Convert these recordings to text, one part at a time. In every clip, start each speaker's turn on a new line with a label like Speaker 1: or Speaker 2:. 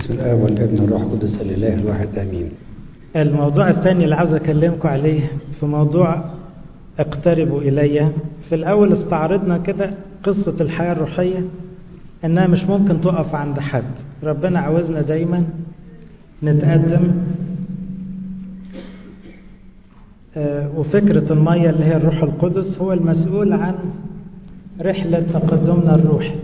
Speaker 1: بسم الآب والابن والروح القدس الإله الواحد آمين
Speaker 2: الموضوع الثاني اللي عاوز أكلمكم عليه في موضوع اقتربوا إلي في الأول استعرضنا كده قصة الحياة الروحية إنها مش ممكن تقف عند حد ربنا عاوزنا دايما نتقدم وفكرة المية اللي هي الروح القدس هو المسؤول عن رحلة تقدمنا الروحي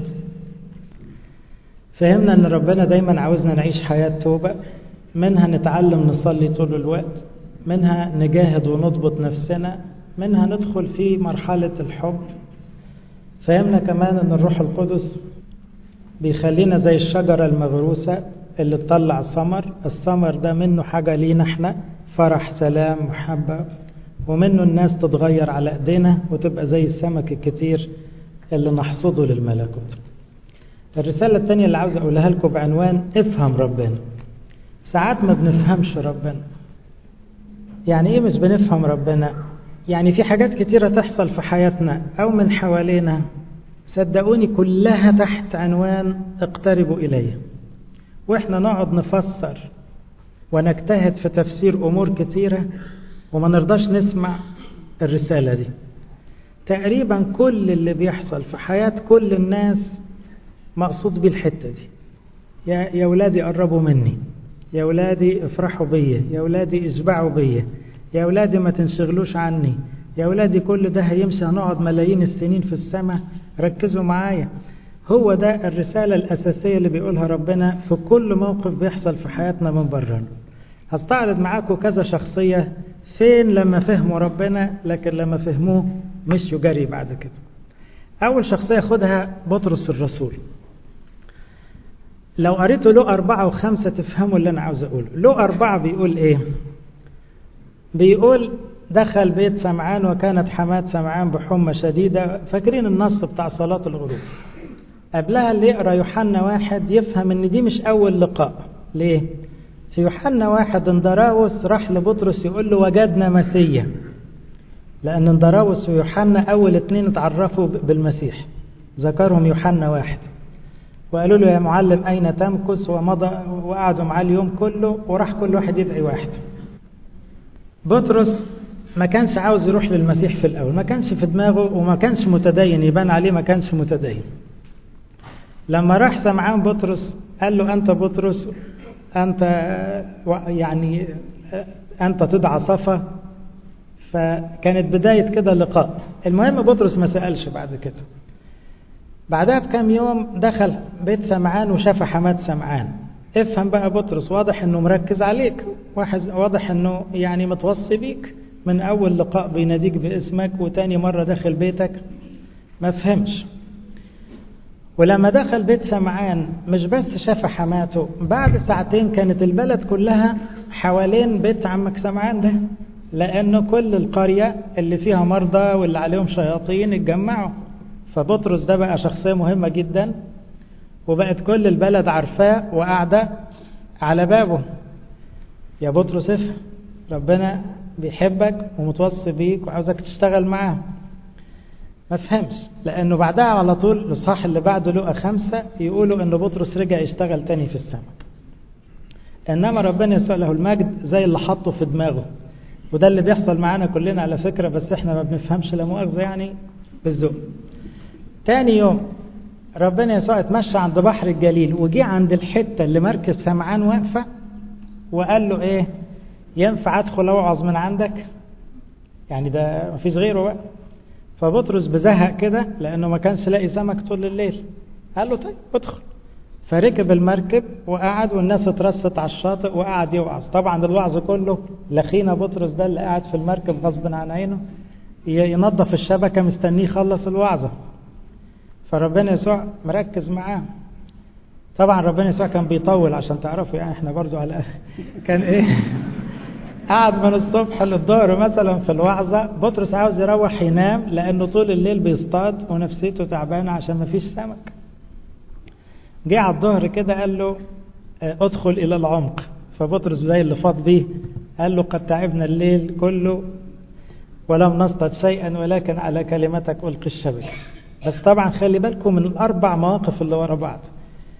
Speaker 2: فهمنا ان ربنا دايما عاوزنا نعيش حياة توبة منها نتعلم نصلي طول الوقت منها نجاهد ونضبط نفسنا منها ندخل في مرحلة الحب فهمنا كمان ان الروح القدس بيخلينا زي الشجرة المغروسة اللي تطلع ثمر الثمر ده منه حاجة لينا احنا فرح سلام محبة ومنه الناس تتغير على ايدينا وتبقى زي السمك الكتير اللي نحصده للملكوت الرسالة الثانية اللي عاوز أقولها لكم بعنوان افهم ربنا ساعات ما بنفهمش ربنا يعني ايه مش بنفهم ربنا يعني في حاجات كتيرة تحصل في حياتنا أو من حوالينا صدقوني كلها تحت عنوان اقتربوا إلي وإحنا نقعد نفسر ونجتهد في تفسير أمور كتيرة وما نرضاش نسمع الرسالة دي تقريبا كل اللي بيحصل في حياة كل الناس مقصود بيه الحتة دي يا يا ولادي قربوا مني يا ولادي افرحوا بيا يا ولادي اشبعوا بيا يا ولادي ما تنشغلوش عني يا ولادي كل ده هيمشي هنقعد ملايين السنين في السماء ركزوا معايا هو ده الرسالة الأساسية اللي بيقولها ربنا في كل موقف بيحصل في حياتنا من بره هستعرض معاكم كذا شخصية فين لما فهموا ربنا لكن لما فهموه مشوا جري بعد كده أول شخصية خدها بطرس الرسول لو قريتوا له أربعة وخمسة تفهموا اللي أنا عاوز أقوله له أربعة بيقول إيه بيقول دخل بيت سمعان وكانت حماة سمعان بحمى شديدة فاكرين النص بتاع صلاة الغروب قبلها اللي يقرأ يوحنا واحد يفهم ان دي مش أول لقاء ليه في يوحنا واحد اندراوس راح لبطرس يقول له وجدنا مسيا لأن اندراوس ويوحنا أول اتنين اتعرفوا بالمسيح ذكرهم يوحنا واحد وقالوا له يا معلم أين تمكث ومضى وقعدوا معاه اليوم كله وراح كل واحد يدعي واحد بطرس ما كانش عاوز يروح للمسيح في الأول ما كانش في دماغه وما كانش متدين يبان عليه ما كانش متدين لما راح سمعان بطرس قال له أنت بطرس أنت يعني أنت تدعى صفا فكانت بداية كده لقاء المهم بطرس ما سألش بعد كده بعدها بكام يوم دخل بيت سمعان وشاف حماد سمعان افهم بقى بطرس واضح انه مركز عليك واضح انه يعني متوصي بيك من اول لقاء بيناديك باسمك وتاني مرة داخل بيتك ما فهمش ولما دخل بيت سمعان مش بس شاف حماته بعد ساعتين كانت البلد كلها حوالين بيت عمك سمعان ده لأنه كل القرية اللي فيها مرضى واللي عليهم شياطين اتجمعوا فبطرس ده بقى شخصية مهمة جدا وبقت كل البلد عارفاه وقاعدة على بابه يا بطرس افهم ربنا بيحبك ومتوصي بيك وعاوزك تشتغل معاه ما فهمش لأنه بعدها على طول الإصحاح اللي بعده لقى خمسة يقولوا إن بطرس رجع يشتغل تاني في السماء إنما ربنا يسوع له المجد زي اللي حطه في دماغه وده اللي بيحصل معانا كلنا على فكرة بس احنا ما بنفهمش لا مؤاخذة يعني بالذوق تاني يوم ربنا يسوع اتمشى عند بحر الجليل وجي عند الحتة اللي مركز سمعان واقفة وقال له ايه ينفع ادخل اوعظ من عندك يعني ده مفيش غيره بقى فبطرس بزهق كده لانه ما كانش لاقي سمك طول الليل قال له طيب ادخل فركب المركب وقعد والناس اترست على الشاطئ وقعد يوعظ طبعا الوعظ كله لخينا بطرس ده اللي قاعد في المركب غصب عن عينه ينظف الشبكة مستنيه يخلص الوعظة فربنا يسوع مركز معاه طبعا ربنا يسوع كان بيطول عشان تعرفوا يعني احنا برضو على كان ايه قعد من الصبح للظهر مثلا في الوعظة بطرس عاوز يروح ينام لانه طول الليل بيصطاد ونفسيته تعبانة عشان ما فيش سمك جه على الظهر كده قال له ادخل الى العمق فبطرس زي اللي فاض بيه قال له قد تعبنا الليل كله ولم نصطاد شيئا ولكن على كلمتك القي الشبك بس طبعا خلي بالكم من الاربع مواقف اللي ورا بعض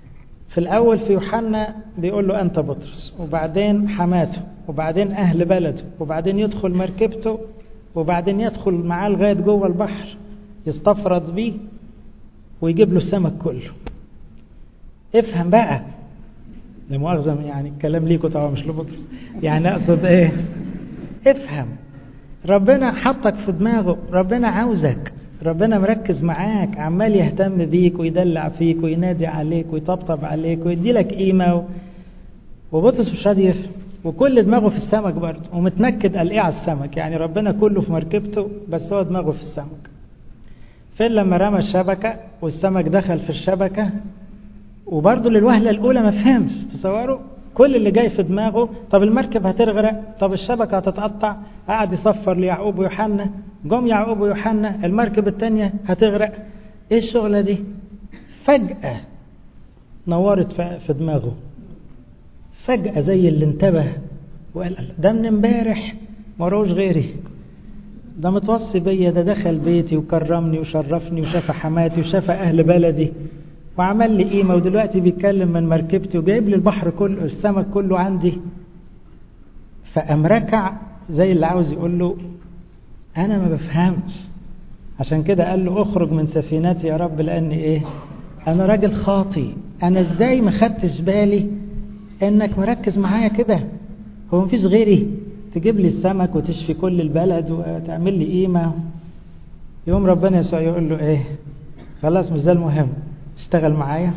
Speaker 2: في الأول في يوحنا بيقول له أنت بطرس وبعدين حماته وبعدين أهل بلده وبعدين يدخل مركبته وبعدين يدخل معاه لغاية جوه البحر يستفرد بيه ويجيب له السمك كله افهم بقى لمؤاخذة يعني الكلام ليكوا طبعا مش لبطرس يعني أقصد إيه افهم ربنا حطك في دماغه ربنا عاوزك ربنا مركز معاك عمال يهتم بيك ويدلع فيك وينادي عليك ويطبطب عليك ويدي لك قيمة و... وبطرس مش راضي يفهم وكل دماغه في السمك برضه ومتنكد قال ايه على السمك يعني ربنا كله في مركبته بس هو دماغه في السمك فين لما رمى الشبكة والسمك دخل في الشبكة وبرضه للوهلة الأولى ما فهمش تصوروا كل اللي جاي في دماغه طب المركب هتغرق طب الشبكة هتتقطع قعد يصفر ليعقوب ويوحنا جم يعقوب ويوحنا المركب التانية هتغرق ايه الشغلة دي فجأة نورت في دماغه فجأة زي اللي انتبه وقال ده من امبارح مروش غيري ده متوصي بيا ده دخل بيتي وكرمني وشرفني وشاف حماتي وشاف اهل بلدي وعمل لي قيمه ودلوقتي بيتكلم من مركبتي وجايب لي البحر كله السمك كله عندي فقام ركع زي اللي عاوز يقول له انا ما بفهمش عشان كده قال له اخرج من سفينتي يا رب لاني ايه انا راجل خاطي انا ازاي ما خدتش بالي انك مركز معايا كده هو مفيش غيري تجيب لي السمك وتشفي كل البلد وتعمل لي قيمه يوم ربنا يسوع يقول له ايه خلاص مش ده المهم اشتغل معايا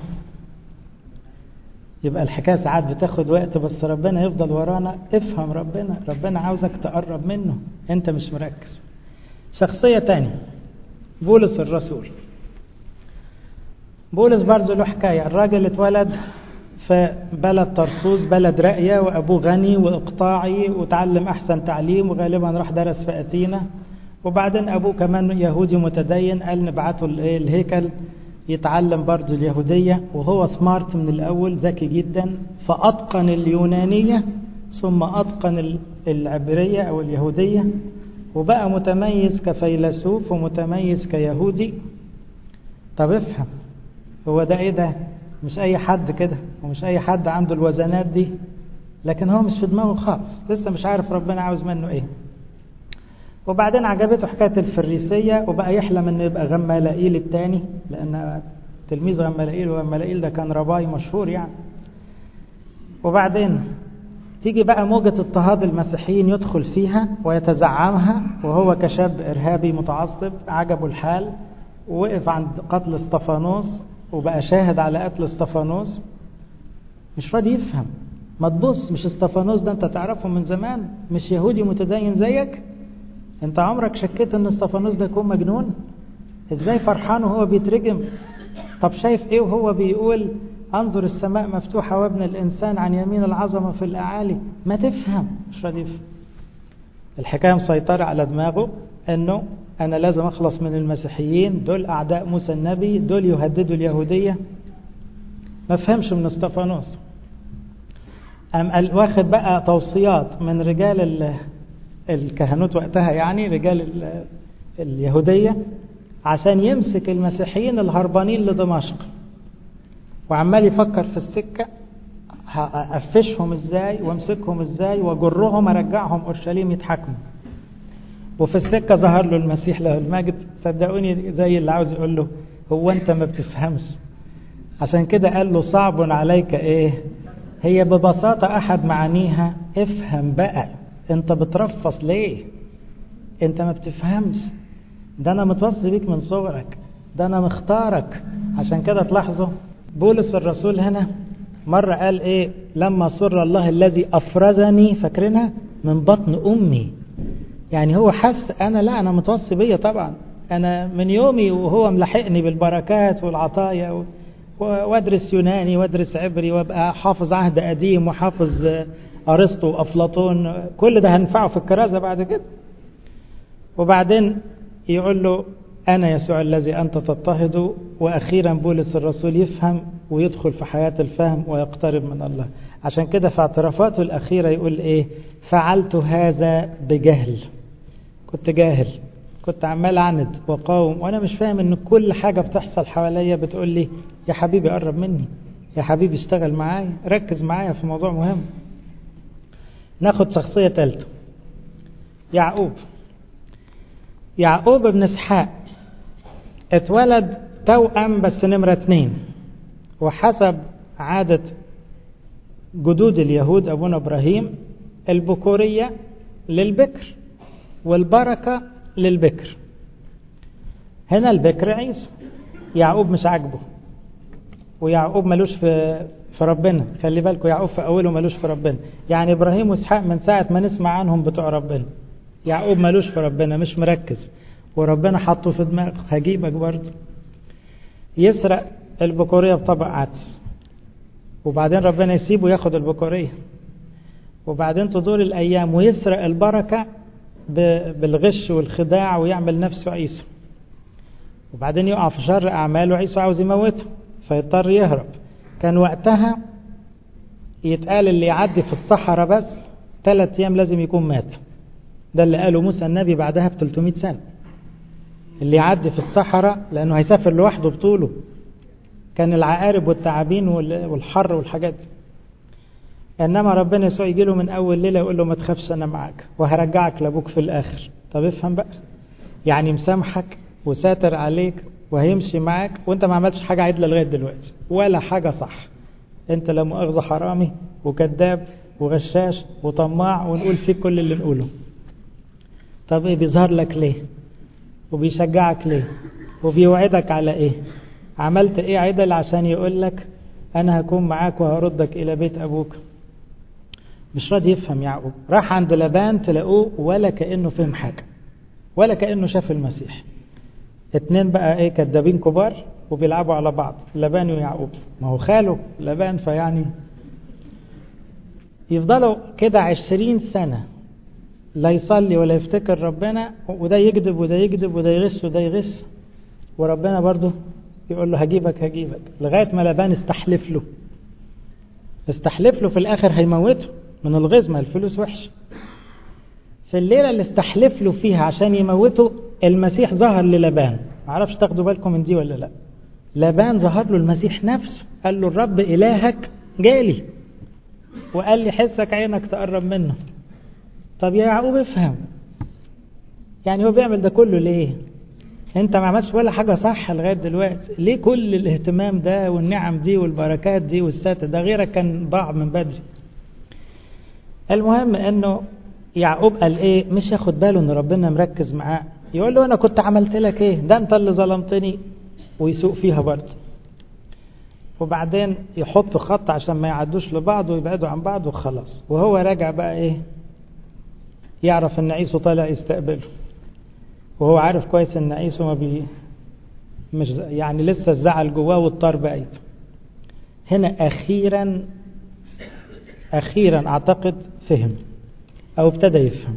Speaker 2: يبقى الحكايه ساعات بتاخد وقت بس ربنا يفضل ورانا افهم ربنا ربنا عاوزك تقرب منه انت مش مركز شخصيه تانية بولس الرسول بولس برضه له حكايه الراجل اتولد في بلد طرسوس بلد راقية وأبوه غني وإقطاعي وتعلم أحسن تعليم وغالبا راح درس في أتينا وبعدين أبوه كمان يهودي متدين قال نبعته الهيكل يتعلم برضه اليهودية وهو سمارت من الأول ذكي جدا فأتقن اليونانية ثم أتقن العبرية أو اليهودية وبقى متميز كفيلسوف ومتميز كيهودي طب افهم هو ده ايه ده مش اي حد كده ومش اي حد عنده الوزنات دي لكن هو مش في دماغه خالص لسه مش عارف ربنا عاوز منه ايه وبعدين عجبته حكاية الفريسية وبقى يحلم انه يبقى غمالائيل التاني لان تلميذ غمالائيل وغمالائيل ده كان رباي مشهور يعني وبعدين تيجي بقى موجة اضطهاد المسيحيين يدخل فيها ويتزعمها وهو كشاب إرهابي متعصب عجبه الحال ووقف عند قتل استفانوس وبقى شاهد على قتل استفانوس مش راضي يفهم ما تبص مش استفانوس ده انت تعرفه من زمان مش يهودي متدين زيك انت عمرك شكيت ان استفانوس ده يكون مجنون ازاي فرحان وهو بيترجم طب شايف ايه وهو بيقول انظر السماء مفتوحة وابن الانسان عن يمين العظمة في الاعالي ما تفهم مش راضي يفهم الحكاية مسيطرة على دماغه انه انا لازم اخلص من المسيحيين دول اعداء موسى النبي دول يهددوا اليهودية ما فهمش من استفانوس أم واخد بقى توصيات من رجال الكهنوت وقتها يعني رجال اليهودية عشان يمسك المسيحيين الهربانين لدمشق وعمال يفكر في السكة هقفشهم ازاي وامسكهم ازاي واجرهم ارجعهم اورشليم يتحكموا وفي السكة ظهر له المسيح له المجد صدقوني زي اللي عاوز يقول له هو انت ما بتفهمش عشان كده قال له صعب عليك ايه هي ببساطة احد معانيها افهم بقى انت بترفص ليه انت ما بتفهمش ده انا متوصي بيك من صغرك ده انا مختارك عشان كده تلاحظوا بولس الرسول هنا مرة قال ايه لما سر الله الذي افرزني فاكرينها من بطن امي يعني هو حس انا لا انا متوصي بيا طبعا انا من يومي وهو ملحقني بالبركات والعطايا و... وادرس يوناني وادرس عبري وابقى حافظ عهد قديم وحافظ ارسطو وافلاطون كل ده هنفعه في الكرازه بعد كده وبعدين يقول له انا يسوع الذي انت تضطهد واخيرا بولس الرسول يفهم ويدخل في حياه الفهم ويقترب من الله عشان كده في اعترافاته الاخيره يقول ايه فعلت هذا بجهل كنت جاهل كنت عمال اعند واقاوم وانا مش فاهم ان كل حاجه بتحصل حواليا بتقول لي يا حبيبي قرب مني يا حبيبي اشتغل معايا ركز معايا في موضوع مهم ناخد شخصية ثالثة يعقوب يعقوب بن اسحاق اتولد توأم بس نمرة اتنين وحسب عادة جدود اليهود أبونا إبراهيم البكورية للبكر والبركة للبكر هنا البكر عيسو يعقوب مش عاجبه ويعقوب ملوش في في ربنا خلي بالكم يعقوب في اوله ملوش في ربنا يعني ابراهيم واسحاق من ساعه ما نسمع عنهم بتوع ربنا يعقوب ملوش في ربنا مش مركز وربنا حطه في دماغه هجيبك برضه يسرق البكوريه بطبق عدس وبعدين ربنا يسيبه ياخد البكوريه وبعدين تدور الايام ويسرق البركه بالغش والخداع ويعمل نفسه عيسو وبعدين يقع في شر اعماله عيسو عاوز يموته فيضطر يهرب كان وقتها يتقال اللي يعدي في الصحراء بس ثلاث ايام لازم يكون مات ده اللي قاله موسى النبي بعدها ب 300 سنه اللي يعدي في الصحراء لانه هيسافر لوحده بطوله كان العقارب والتعابين والحر والحاجات دي انما ربنا يسوع يجي له من اول ليله يقول له ما تخافش انا معاك وهرجعك لابوك في الاخر طب افهم بقى يعني مسامحك وساتر عليك وهيمشي معاك وانت ما عملتش حاجه عدله لغايه دلوقتي ولا حاجه صح انت لا مؤاخذه حرامي وكذاب وغشاش وطماع ونقول فيك كل اللي نقوله طب ايه بيظهر لك ليه وبيشجعك ليه وبيوعدك على ايه عملت ايه عدل عشان يقول لك انا هكون معاك وهردك الى بيت ابوك مش راضي يفهم يعقوب راح عند لبان تلاقوه ولا كانه فهم حاجه ولا كانه شاف المسيح اتنين بقى ايه كدابين كبار وبيلعبوا على بعض لبان ويعقوب ما هو خاله لبان فيعني يفضلوا كده عشرين سنة لا يصلي ولا يفتكر ربنا وده يكذب وده يكذب وده يغش وده يغش وربنا برضه يقول له هجيبك هجيبك لغاية ما لبان استحلف له استحلف له في الآخر هيموته من الغيظ ما الفلوس وحش في الليلة اللي استحلف له فيها عشان يموته المسيح ظهر للبان معرفش تاخدوا بالكم من دي ولا لا لبان ظهر له المسيح نفسه قال له الرب إلهك جالي وقال لي حسك عينك تقرب منه طب يا يعقوب افهم يعني هو بيعمل ده كله ليه انت ما عملتش ولا حاجة صح لغاية دلوقتي ليه كل الاهتمام ده والنعم دي والبركات دي والساتر ده غيرك كان ضاع من بدري المهم انه يعقوب قال ايه مش ياخد باله ان ربنا مركز معاه يقول له انا كنت عملت لك ايه ده انت اللي ظلمتني ويسوق فيها برضه وبعدين يحطوا خط عشان ما يعدوش لبعض ويبعدوا عن بعض وخلاص وهو راجع بقى ايه يعرف ان عيسو طالع يستقبله وهو عارف كويس ان عيسو ما بي مش يعني لسه الزعل جواه والطار بعيد هنا اخيرا اخيرا اعتقد فهم او ابتدى يفهم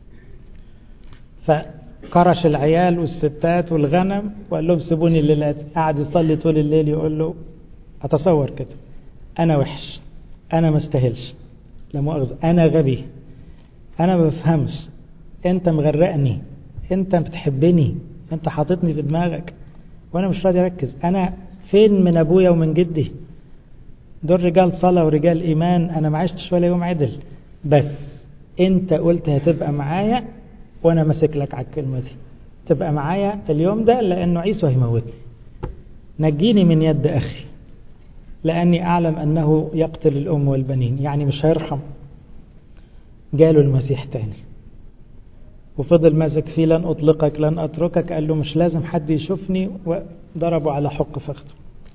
Speaker 2: فكرش العيال والستات والغنم وقال لهم سيبوني الليلات قعد يصلي طول الليل يقول له اتصور كده انا وحش انا ما استاهلش لا مؤاخذه انا غبي انا ما بفهمش انت مغرقني انت بتحبني انت حاططني في دماغك وانا مش راضي اركز انا فين من ابويا ومن جدي دول رجال صلاة ورجال إيمان أنا ما عشتش ولا يوم عدل بس أنت قلت هتبقى معايا وأنا ماسك لك على الكلمة دي تبقى معايا اليوم ده لأنه عيسو هيموتني نجيني من يد أخي لأني أعلم أنه يقتل الأم والبنين يعني مش هيرحم جاله المسيح تاني وفضل ماسك فيه لن أطلقك لن أتركك قال له مش لازم حد يشوفني وضربه على حق فخذه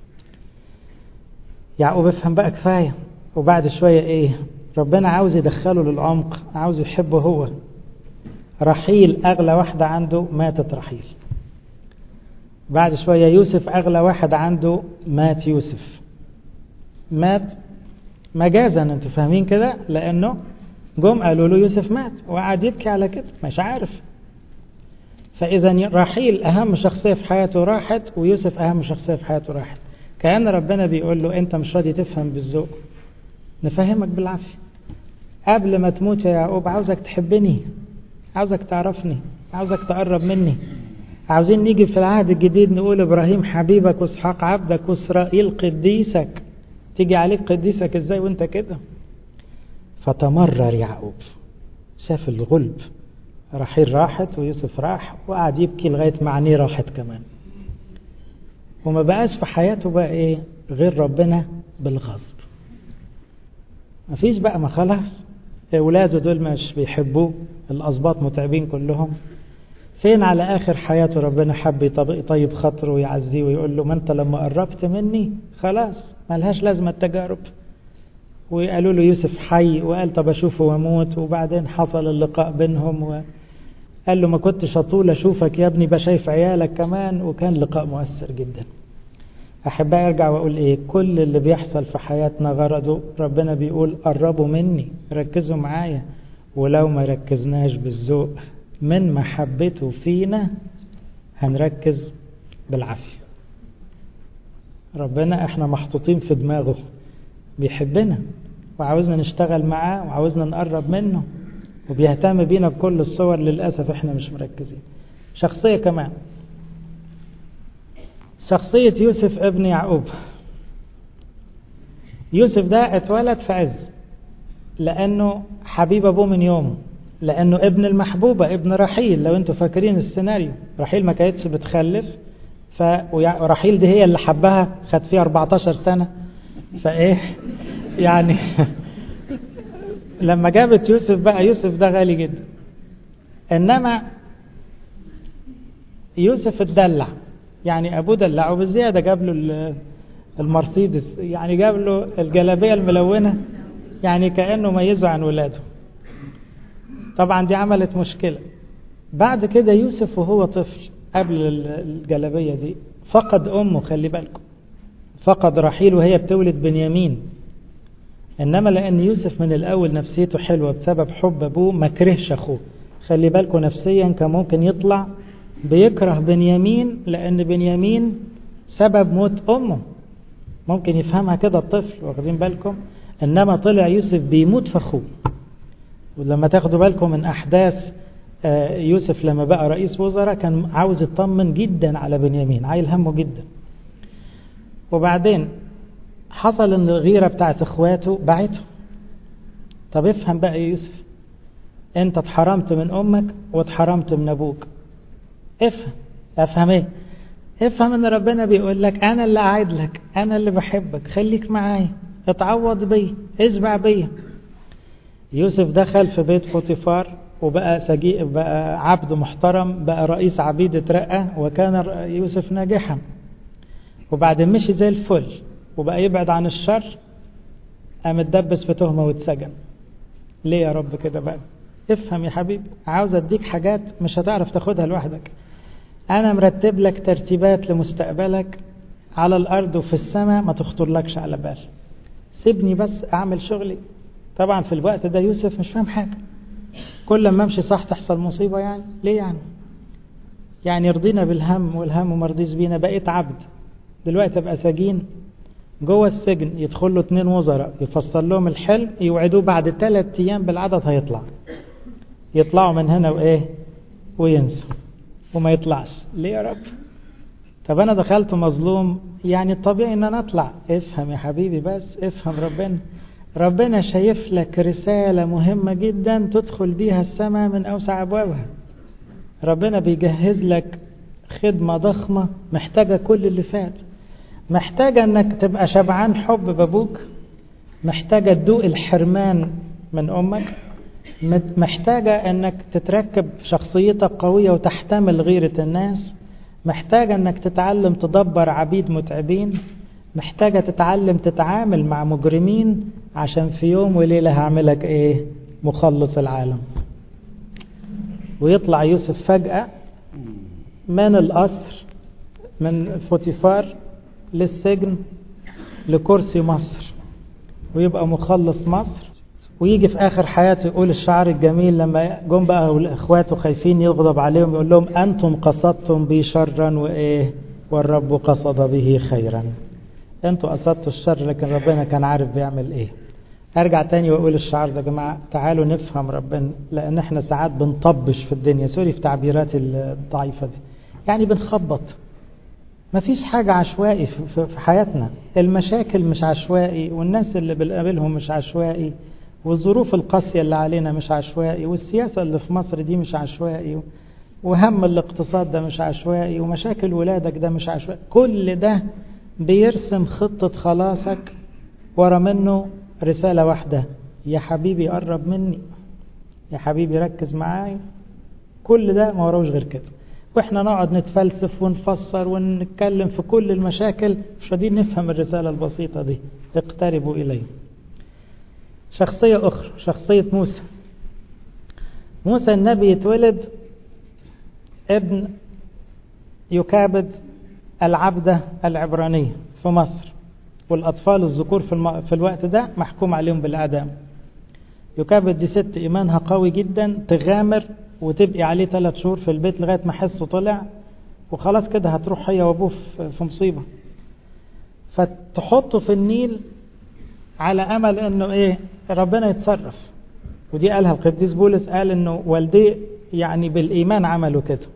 Speaker 2: يعقوب افهم بقى كفاية وبعد شوية ايه ربنا عاوز يدخله للعمق عاوز يحبه هو رحيل أغلى واحدة عنده ماتت رحيل بعد شوية يوسف أغلى واحد عنده مات يوسف مات مجازا انتوا فاهمين كده لأنه جم قالوا له يوسف مات وقعد يبكي على كده مش عارف فإذا رحيل أهم شخصية في حياته راحت ويوسف أهم شخصية في حياته راحت كأن ربنا بيقول له أنت مش راضي تفهم بالذوق نفهمك بالعافية قبل ما تموت يا يعقوب عاوزك تحبني عاوزك تعرفني عاوزك تقرب مني عاوزين نيجي في العهد الجديد نقول إبراهيم حبيبك وإسحاق عبدك وإسرائيل قديسك تيجي عليك قديسك ازاي وانت كده فتمرر يعقوب شاف الغلب رحيل راحت ويوسف راح وقعد يبكي لغاية ما عينيه راحت كمان وما بقاش في حياته بقى ايه غير ربنا بالغصب مفيش بقى ما خلاص اولاده دول مش بيحبوه الاسباط متعبين كلهم فين على اخر حياته ربنا حب يطيب خاطره ويعزيه ويقول له ما انت لما قربت مني خلاص ملهاش لازمه التجارب وقالوا له يوسف حي وقال طب اشوفه واموت وبعدين حصل اللقاء بينهم وقال له ما كنتش اطول اشوفك يا ابني بشايف عيالك كمان وكان لقاء مؤثر جدا احبائي ارجع واقول ايه كل اللي بيحصل في حياتنا غرضه ربنا بيقول قربوا مني ركزوا معايا ولو ما ركزناش بالذوق من محبته فينا هنركز بالعافيه ربنا احنا محطوطين في دماغه بيحبنا وعاوزنا نشتغل معاه وعاوزنا نقرب منه وبيهتم بينا بكل الصور للأسف احنا مش مركزين شخصية كمان شخصية يوسف ابن يعقوب يوسف ده اتولد في عز لأنه حبيب أبوه من يومه لأنه ابن المحبوبة ابن رحيل لو انتوا فاكرين السيناريو رحيل ما كانتش بتخلف فرحيل دي هي اللي حبها خد فيها 14 سنة فايه يعني لما جابت يوسف بقى يوسف ده غالي جدا انما يوسف اتدلع يعني ابوه دلعه بالزياده جاب له المرسيدس يعني جاب له الجلابيه الملونه يعني كانه ميزه عن ولاده طبعا دي عملت مشكله بعد كده يوسف وهو طفل قبل الجلابيه دي فقد امه خلي بالكم فقد رحيل وهي بتولد بنيامين انما لان يوسف من الاول نفسيته حلوه بسبب حب ابوه ما كرهش اخوه خلي بالكم نفسيا كان ممكن يطلع بيكره بنيامين لان بنيامين سبب موت امه ممكن يفهمها كده الطفل واخدين بالكم انما طلع يوسف بيموت في اخوه ولما تاخدوا بالكم من احداث يوسف لما بقى رئيس وزراء كان عاوز يطمن جدا على بنيامين عايل همه جدا وبعدين حصل ان الغيرة بتاعت اخواته باعته طب افهم بقى يا يوسف انت اتحرمت من امك واتحرمت من ابوك افهم افهم ايه افهم ان ربنا بيقول لك انا اللي قاعد لك انا اللي بحبك خليك معايا اتعوض بيا اشبع بيا يوسف دخل في بيت فوتيفار وبقى سجي بقى عبد محترم بقى رئيس عبيد اترقى وكان يوسف ناجحا وبعدين مشي زي الفل وبقى يبعد عن الشر قام اتدبس في تهمه واتسجن ليه يا رب كده بقى افهم يا حبيبي عاوز اديك حاجات مش هتعرف تاخدها لوحدك انا مرتب لك ترتيبات لمستقبلك على الارض وفي السماء ما تخطرلكش على بال سيبني بس اعمل شغلي طبعا في الوقت ده يوسف مش فاهم حاجه كل ما امشي صح تحصل مصيبه يعني ليه يعني يعني رضينا بالهم والهم مرضيش بينا بقيت عبد دلوقتي ابقى سجين جوه السجن يدخل له اتنين وزراء يفصل لهم الحلم يوعدوه بعد ثلاث ايام بالعدد هيطلع يطلعوا من هنا وايه وينسوا وما يطلعش ليه يا رب طب انا دخلت مظلوم يعني الطبيعي ان انا اطلع افهم يا حبيبي بس افهم ربنا ربنا شايف لك رسالة مهمة جدا تدخل بيها السماء من أوسع أبوابها ربنا بيجهز لك خدمة ضخمة محتاجة كل اللي فات محتاجة انك تبقى شبعان حب بابوك محتاجة تدوق الحرمان من امك محتاجة انك تتركب شخصيتك قوية وتحتمل غيرة الناس محتاجة انك تتعلم تدبر عبيد متعبين محتاجة تتعلم تتعامل مع مجرمين عشان في يوم وليلة هعملك ايه مخلص العالم ويطلع يوسف فجأة من القصر من فوتيفار للسجن لكرسي مصر ويبقى مخلص مصر ويجي في اخر حياته يقول الشعر الجميل لما جم بقى اخواته خايفين يغضب عليهم يقول لهم انتم قصدتم بي شرا وايه والرب قصد به خيرا انتوا قصدتوا الشر لكن ربنا كان عارف بيعمل ايه ارجع تاني واقول الشعار ده يا جماعه تعالوا نفهم ربنا لان احنا ساعات بنطبش في الدنيا سوري في تعبيراتي الضعيفه دي يعني بنخبط مفيش حاجة عشوائي في حياتنا المشاكل مش عشوائي والناس اللي بنقابلهم مش عشوائي والظروف القاسية اللي علينا مش عشوائي والسياسة اللي في مصر دي مش عشوائي وهم الاقتصاد ده مش عشوائي ومشاكل ولادك ده مش عشوائي كل ده بيرسم خطة خلاصك ورا منه رسالة واحدة يا حبيبي قرب مني يا حبيبي ركز معايا كل ده ما وراهوش غير كده واحنا نقعد نتفلسف ونفسر ونتكلم في كل المشاكل مش راضيين نفهم الرسالة البسيطة دي اقتربوا إليه شخصية أخرى شخصية موسى موسى النبي يتولد ابن يكابد العبدة العبرانية في مصر والأطفال الذكور في, الم... في الوقت ده محكوم عليهم بالإعدام يكابد دي ست إيمانها قوي جدا تغامر وتبقي عليه ثلاث شهور في البيت لغاية ما حسه طلع وخلاص كده هتروح هي وابوه في مصيبة فتحطه في النيل على أمل أنه إيه ربنا يتصرف ودي قالها القديس بولس قال أنه والديه يعني بالإيمان عملوا كده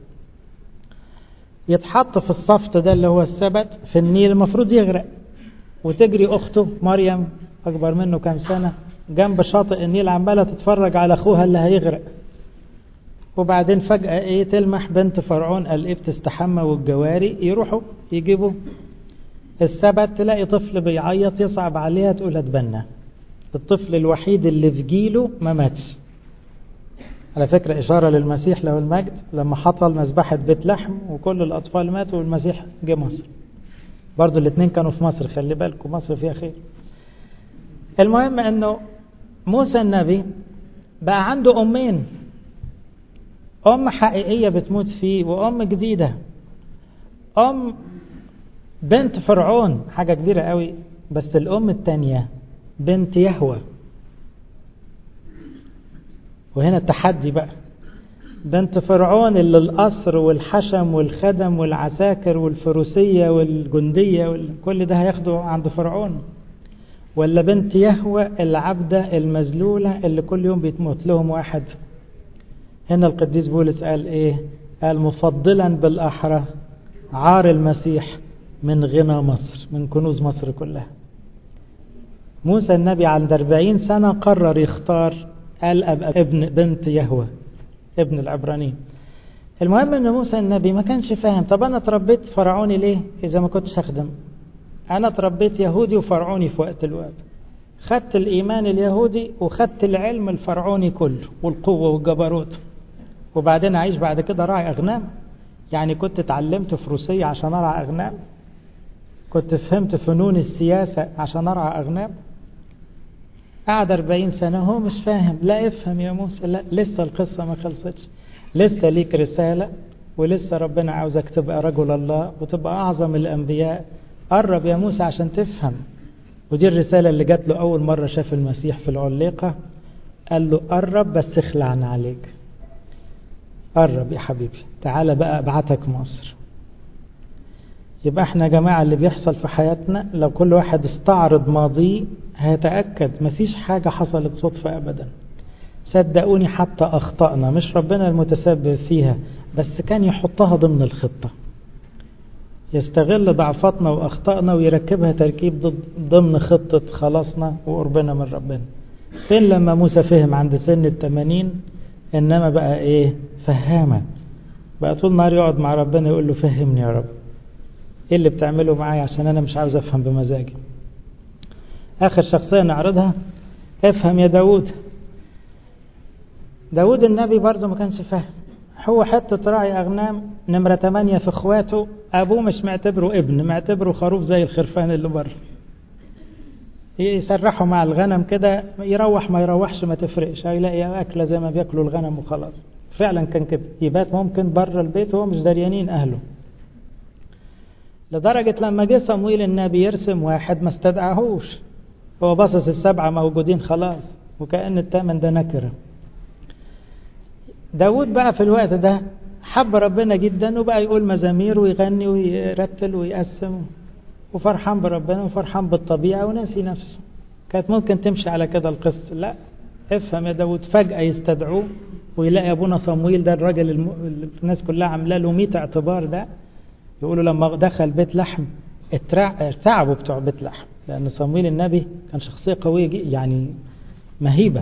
Speaker 2: يتحط في الصفت ده اللي هو السبت في النيل المفروض يغرق وتجري أخته مريم أكبر منه كام سنة جنب شاطئ النيل عمالة تتفرج على أخوها اللي هيغرق وبعدين فجأة إيه تلمح بنت فرعون قال إيه بتستحمى والجواري يروحوا يجيبوا السبت تلاقي طفل بيعيط يصعب عليها تقول اتبنى الطفل الوحيد اللي في جيله ما ماتش على فكرة إشارة للمسيح له المجد لما حصل مذبحة بيت لحم وكل الأطفال ماتوا والمسيح جه مصر برضو الاثنين كانوا في مصر خلي بالكم مصر فيها خير المهم أنه موسى النبي بقى عنده أمين أم حقيقية بتموت فيه وأم جديدة أم بنت فرعون حاجة كبيرة قوي بس الأم التانية بنت يهوى وهنا التحدي بقى بنت فرعون اللي القصر والحشم والخدم والعساكر والفروسية والجندية وكل ده هياخده عند فرعون ولا بنت يهوى العبدة المذلولة اللي كل يوم بيتموت لهم واحد هنا القديس بولس قال ايه قال مفضلا بالأحرى عار المسيح من غنى مصر من كنوز مصر كلها موسى النبي عند 40 سنة قرر يختار قال أبقى ابن بنت يهوى ابن العبرانيين المهم ان موسى النبي ما كانش فاهم طب انا اتربيت فرعوني ليه اذا ما كنتش هخدم انا اتربيت يهودي وفرعوني في وقت الوقت خدت الايمان اليهودي وخدت العلم الفرعوني كله والقوه والجبروت وبعدين اعيش بعد كده راعي اغنام يعني كنت اتعلمت فروسيه عشان ارعى اغنام كنت فهمت فنون السياسه عشان ارعى اغنام قعد 40 سنة هو مش فاهم لا افهم يا موسى لا لسه القصة ما خلصتش لسه ليك رسالة ولسه ربنا عاوزك تبقى رجل الله وتبقى أعظم الأنبياء قرب يا موسى عشان تفهم ودي الرسالة اللي جات له أول مرة شاف المسيح في العليقة قال له قرب بس اخلعنا عليك قرب يا حبيبي تعالى بقى ابعتك مصر يبقى احنا يا جماعة اللي بيحصل في حياتنا لو كل واحد استعرض ماضيه هيتأكد مفيش حاجة حصلت صدفة أبدا صدقوني حتى أخطأنا مش ربنا المتسبب فيها بس كان يحطها ضمن الخطة يستغل ضعفاتنا وأخطائنا ويركبها تركيب ضمن خطة خلاصنا وقربنا من ربنا فين لما موسى فهم عند سن التمانين إنما بقى إيه فهامة بقى طول النهار يقعد مع ربنا يقول له فهمني يا رب ايه اللي بتعمله معايا عشان انا مش عاوز افهم بمزاجي اخر شخصية نعرضها افهم يا داود داود النبي برضه ما كانش فاهم هو حتة راعي أغنام نمرة تمانية في إخواته أبوه مش معتبره ابن معتبره خروف زي الخرفان اللي بره يسرحوا مع الغنم كده يروح ما يروحش ما تفرقش هيلاقي أكلة زي ما بياكلوا الغنم وخلاص فعلا كان كده يبات ممكن بره البيت وهو مش دريانين أهله لدرجة لما جه صمويل النبي يرسم واحد ما استدعاهوش هو باصص السبعة موجودين خلاص وكأن الثامن ده نكرة داود بقى في الوقت ده حب ربنا جدا وبقى يقول مزامير ويغني ويرتل ويقسم وفرحان بربنا وفرحان بالطبيعة وناسي نفسه كانت ممكن تمشي على كده القصة لا افهم يا داود فجأة يستدعوه ويلاقي أبونا صمويل ده الراجل الم... الناس كلها عاملة له 100 اعتبار ده يقولوا لما دخل بيت لحم ارتعبوا بتوع بيت لحم لأن صمويل النبي كان شخصية قوية يعني مهيبة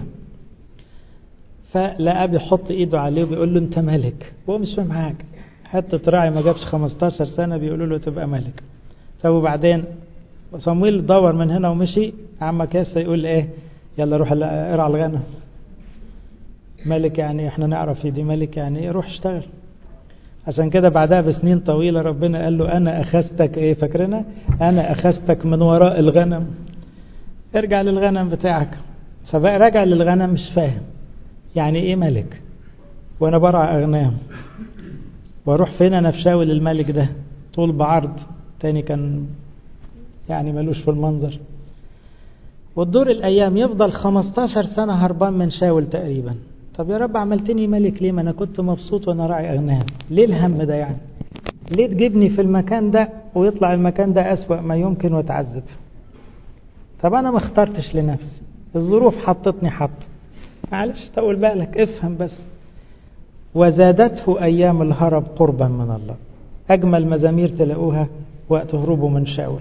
Speaker 2: فلقى بيحط ايده عليه وبيقول له انت ملك وهو مش فاهم حاجه حتى راعي ما جابش 15 سنه بيقولوا له تبقى ملك طب وبعدين صمويل دور من هنا ومشي عم كاسة يقول ايه يلا روح ارعى الغنم ملك يعني احنا نعرف دي ملك يعني ايه روح اشتغل عشان كده بعدها بسنين طويلة ربنا قال له أنا أخذتك إيه فاكرنا أنا أخذتك من وراء الغنم ارجع للغنم بتاعك فبقى راجع للغنم مش فاهم يعني ايه ملك وانا برعى اغنام واروح فين انا في شاول الملك ده طول بعرض تاني كان يعني ملوش في المنظر وتدور الايام يفضل 15 سنه هربان من شاول تقريبا طب يا رب عملتني ملك ليه ما انا كنت مبسوط وانا راعي اغنام ليه الهم ده يعني ليه تجيبني في المكان ده ويطلع المكان ده اسوأ ما يمكن واتعذب طب انا ما اخترتش لنفسي الظروف حطتني حط معلش طول بالك افهم بس وزادته أيام الهرب قربا من الله أجمل مزامير تلاقوها وقت هروبه من شاول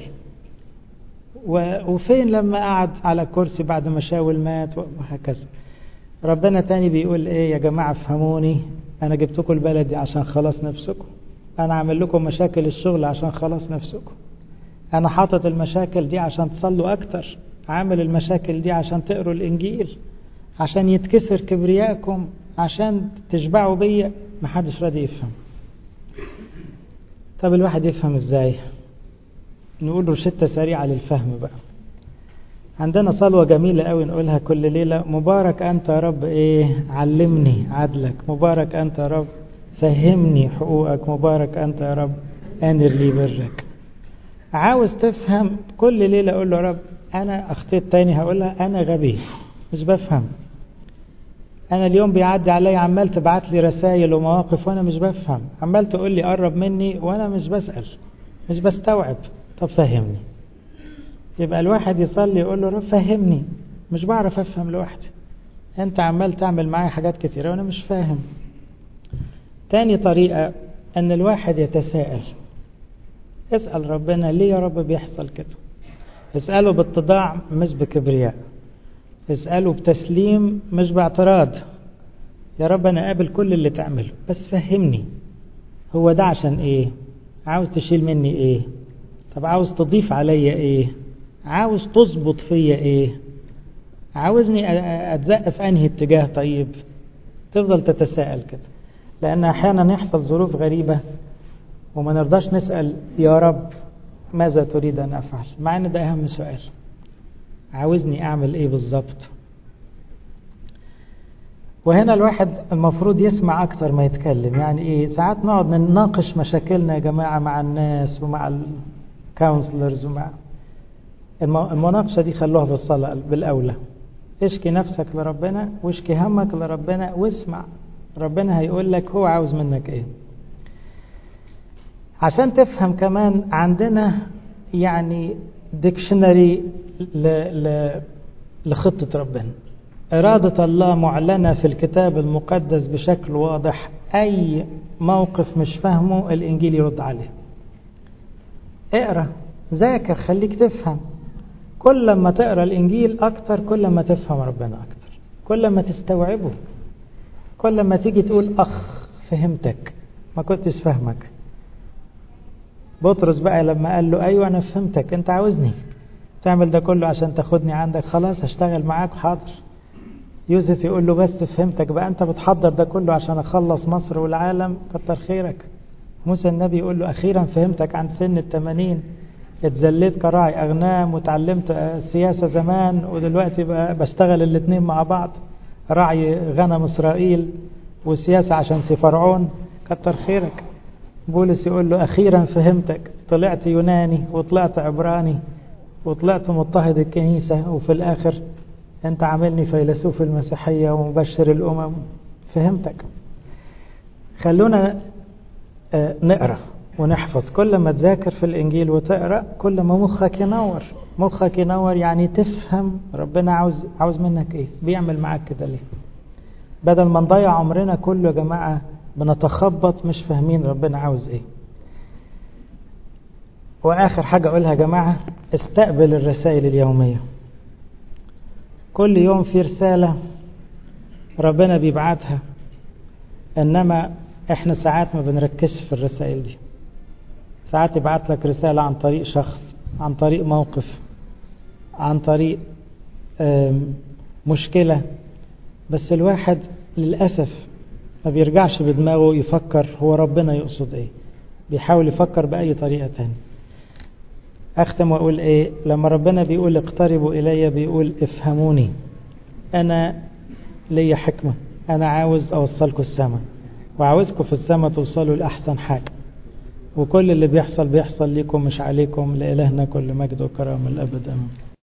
Speaker 2: وفين لما قعد على الكرسي بعد ما شاول مات وهكذا ربنا تاني بيقول ايه يا جماعة افهموني انا جبتكم البلد دي عشان خلاص نفسكم انا عامل لكم مشاكل الشغل عشان خلاص نفسكم انا حاطط المشاكل دي عشان تصلوا اكتر عامل المشاكل دي عشان تقروا الانجيل عشان يتكسر كبريائكم عشان تشبعوا بيا محدش راضي يفهم طب الواحد يفهم ازاي نقول روشتة سريعة للفهم بقى عندنا صلوة جميلة قوي نقولها كل ليلة مبارك أنت يا رب إيه علمني عدلك مبارك أنت يا رب فهمني حقوقك مبارك أنت يا رب أنر لي برك عاوز تفهم كل ليلة أقول له يا رب أنا أخطيت تاني هقولها أنا غبي مش بفهم انا اليوم بيعدي عليا عمال تبعت لي رسائل ومواقف وانا مش بفهم عمال تقول لي قرب مني وانا مش بسال مش بستوعب طب فهمني يبقى الواحد يصلي يقول له رب فهمني مش بعرف افهم لوحدي انت عمال تعمل معايا حاجات كتيره وانا مش فاهم تاني طريقه ان الواحد يتساءل اسال ربنا ليه يا رب بيحصل كده اساله باتضاع مش بكبرياء اسأله بتسليم مش باعتراض يا رب أنا قابل كل اللي تعمله بس فهمني هو ده عشان إيه عاوز تشيل مني إيه طب عاوز تضيف عليا إيه عاوز تظبط فيا إيه عاوزني أتزق في أنهي اتجاه طيب تفضل تتساءل كده لأن أحيانا يحصل ظروف غريبة وما نرضاش نسأل يا رب ماذا تريد أن أفعل مع أن ده أهم سؤال عاوزني اعمل ايه بالظبط وهنا الواحد المفروض يسمع اكتر ما يتكلم يعني ايه ساعات نقعد نناقش مشاكلنا يا جماعه مع الناس ومع الكونسلرز ومع المناقشه دي خلوها في الصلاه بالاولى اشكي نفسك لربنا واشكي همك لربنا واسمع ربنا هيقول لك هو عاوز منك ايه عشان تفهم كمان عندنا يعني ديكشنري لخطة ربنا إرادة الله معلنة في الكتاب المقدس بشكل واضح أي موقف مش فاهمه الإنجيل يرد عليه اقرأ ذاكر خليك تفهم كل ما تقرأ الإنجيل أكتر كل ما تفهم ربنا أكتر كل ما تستوعبه كل ما تيجي تقول أخ فهمتك ما كنتش فاهمك بطرس بقى لما قال له أيوة أنا فهمتك أنت عاوزني تعمل ده كله عشان تاخدني عندك خلاص هشتغل معاك حاضر يوسف يقول له بس فهمتك بقى انت بتحضر ده كله عشان اخلص مصر والعالم كتر خيرك موسى النبي يقول له اخيرا فهمتك عن سن التمانين اتذليت كراعي اغنام وتعلمت السياسة زمان ودلوقتي بقى بشتغل الاتنين مع بعض راعي غنم اسرائيل والسياسة عشان سي فرعون كتر خيرك بولس يقول له اخيرا فهمتك طلعت يوناني وطلعت عبراني وطلعت مضطهد الكنيسة وفي الآخر أنت عاملني فيلسوف المسيحية ومبشر الأمم فهمتك خلونا نقرأ ونحفظ كل ما تذاكر في الإنجيل وتقرأ كل ما مخك ينور مخك ينور يعني تفهم ربنا عاوز عاوز منك إيه بيعمل معاك كده ليه بدل ما نضيع عمرنا كله يا جماعة بنتخبط مش فاهمين ربنا عاوز إيه وآخر حاجة أقولها يا جماعة استقبل الرسائل اليومية كل يوم في رسالة ربنا بيبعتها إنما إحنا ساعات ما بنركزش في الرسائل دي ساعات يبعت لك رسالة عن طريق شخص عن طريق موقف عن طريق مشكلة بس الواحد للأسف ما بيرجعش بدماغه يفكر هو ربنا يقصد ايه بيحاول يفكر بأي طريقة تانية أختم وأقول إيه لما ربنا بيقول اقتربوا إلي بيقول افهموني أنا ليا حكمة أنا عاوز أوصلكم السماء وعاوزكم في السماء توصلوا لأحسن حاجة وكل اللي بيحصل بيحصل ليكم مش عليكم لإلهنا كل مجد وكرم الأبد أمين